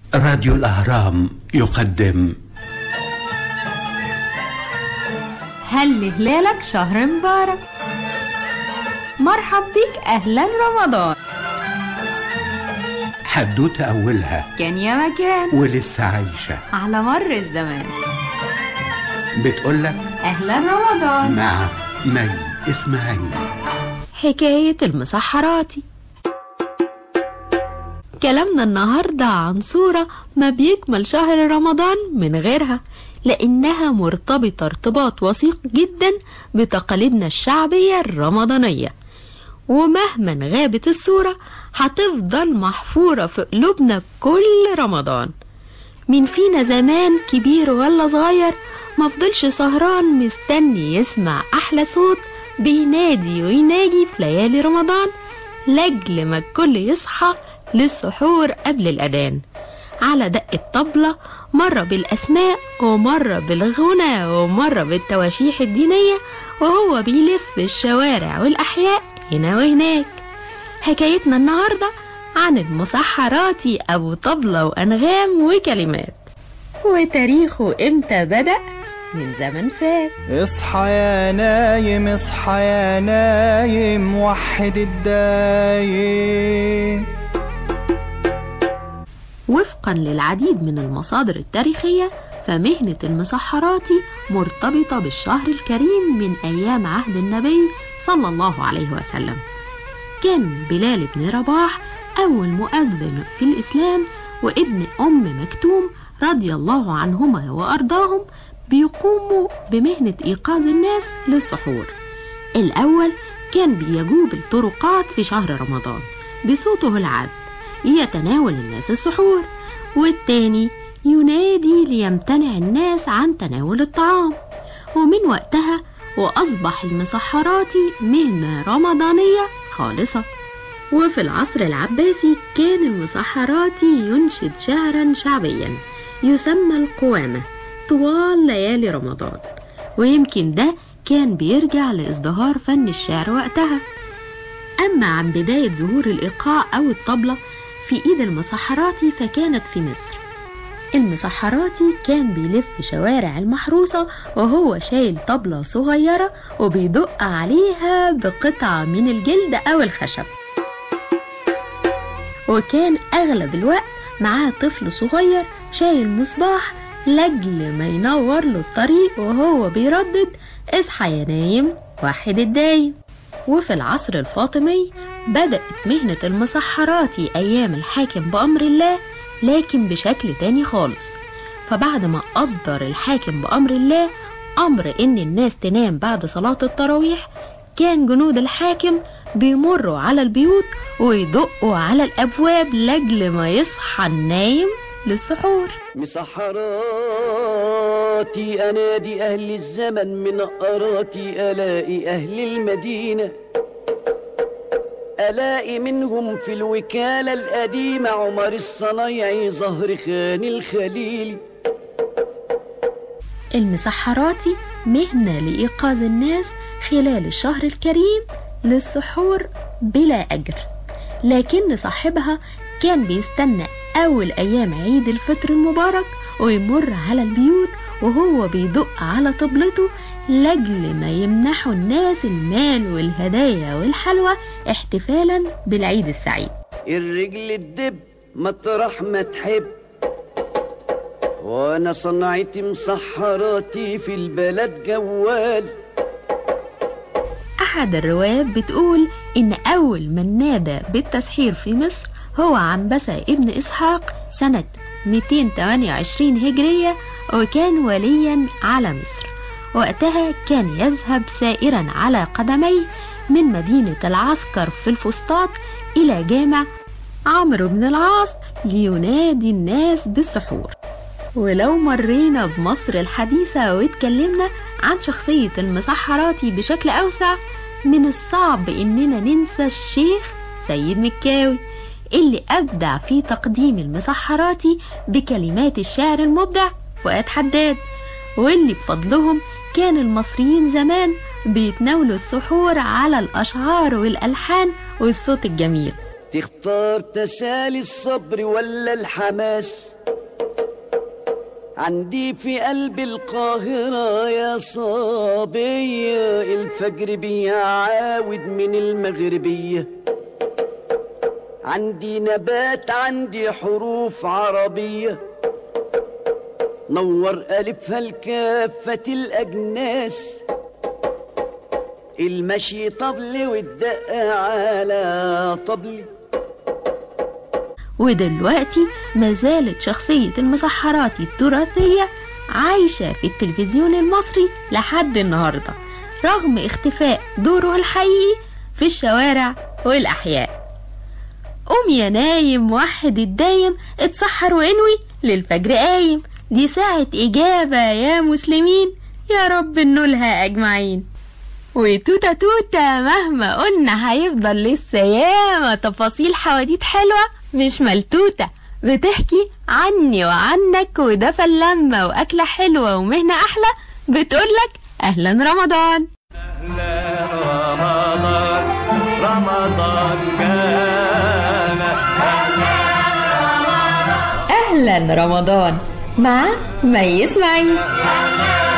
راديو الأهرام يقدم هل هلالك شهر مبارك مرحب بك أهلا رمضان حدوتة أولها كان يا مكان ولسه عايشة على مر الزمان بتقولك أهلا رمضان مع مي إسماعيل حكاية المسحراتي كلامنا النهاردة عن صورة ما بيكمل شهر رمضان من غيرها لأنها مرتبطة ارتباط وثيق جدا بتقاليدنا الشعبية الرمضانية ومهما غابت الصورة هتفضل محفورة في قلوبنا كل رمضان مين فينا زمان كبير ولا صغير مفضلش سهران مستني يسمع أحلى صوت بينادي ويناجي في ليالي رمضان لأجل ما الكل يصحى للسحور قبل الأذان على دق الطبلة مرة بالأسماء ومرة بالغنى ومرة بالتواشيح الدينية وهو بيلف الشوارع والأحياء هنا وهناك حكايتنا النهاردة عن المسحراتي أبو طبلة وأنغام وكلمات وتاريخه إمتى بدأ من زمن فات اصحى يا نايم اصحى يا نايم وحد الدايم وفقا للعديد من المصادر التاريخية فمهنة المسحراتي مرتبطة بالشهر الكريم من أيام عهد النبي صلى الله عليه وسلم كان بلال بن رباح أول مؤذن في الإسلام وابن أم مكتوم رضي الله عنهما وأرضاهم بيقوموا بمهنة إيقاظ الناس للسحور الأول كان بيجوب الطرقات في شهر رمضان بصوته العذب يتناول الناس السحور والتاني ينادي ليمتنع الناس عن تناول الطعام ومن وقتها وأصبح المسحراتي مهنة رمضانية خالصة وفي العصر العباسي كان المسحراتي ينشد شعرا شعبيا يسمى القوامة طوال ليالي رمضان ويمكن ده كان بيرجع لازدهار فن الشعر وقتها أما عن بداية ظهور الإيقاع أو الطبلة في إيد المسحراتي فكانت في مصر المسحراتي كان بيلف شوارع المحروسة وهو شايل طبلة صغيرة وبيدق عليها بقطعة من الجلد أو الخشب وكان أغلب الوقت معاه طفل صغير شايل مصباح لأجل ما ينور له الطريق وهو بيردد اصحى يا نايم وحد الدايم وفي العصر الفاطمي بدأت مهنة المسحراتي أيام الحاكم بأمر الله لكن بشكل تاني خالص فبعد ما أصدر الحاكم بأمر الله أمر إن الناس تنام بعد صلاة التراويح كان جنود الحاكم بيمروا على البيوت ويدقوا على الأبواب لأجل ما يصحى النايم للسحور مسحراتي أنادي أهل الزمن من قراتي ألاقي أهل المدينة ألاقي منهم في الوكالة القديمة عمر الصنايعي ظهر خان الخليل المسحراتي مهنة لإيقاظ الناس خلال الشهر الكريم للسحور بلا أجر لكن صاحبها كان بيستنى أول أيام عيد الفطر المبارك ويمر على البيوت وهو بيدق على طبلته لأجل ما يمنحوا الناس المال والهدايا والحلوى احتفالا بالعيد السعيد الرجل الدب مطرح ما تحب وانا صنعتي مسحراتي في البلد جوال أحد الروايات بتقول إن أول من نادى بالتسحير في مصر هو عنبسة ابن إسحاق سنة 228 هجرية وكان وليا على مصر وقتها كان يذهب سائرا على قدميه من مدينة العسكر في الفسطاط إلى جامع عمرو بن العاص لينادي الناس بالسحور ولو مرينا بمصر الحديثة واتكلمنا عن شخصية المسحراتي بشكل أوسع من الصعب إننا ننسى الشيخ سيد مكاوي اللي أبدع في تقديم المسحراتي بكلمات الشاعر المبدع فؤاد حداد واللي بفضلهم كان المصريين زمان بيتناولوا السحور على الأشعار والألحان والصوت الجميل تختار تسالي الصبر ولا الحماس عندي في قلب القاهرة يا صبية الفجر بيعاود من المغربية عندي نبات عندي حروف عربية نور ألفها لكافة الأجناس المشي طبل والدق على طبلي ودلوقتي ما زالت شخصية المسحراتي التراثية عايشة في التلفزيون المصري لحد النهاردة رغم اختفاء دوره الحقيقي في الشوارع والأحياء قوم يا نايم وحد الدايم اتسحر وانوي للفجر قايم دي ساعة إجابة يا مسلمين يا رب نولها أجمعين وتوتة توتة مهما قلنا هيفضل لسه ياما تفاصيل حواديت حلوة مش ملتوتة بتحكي عني وعنك ودفى اللمة وأكلة حلوة ومهنة أحلى بتقولك أهلا رمضان رمضان رمضان كان أهلا رمضان مع مي إسماعيل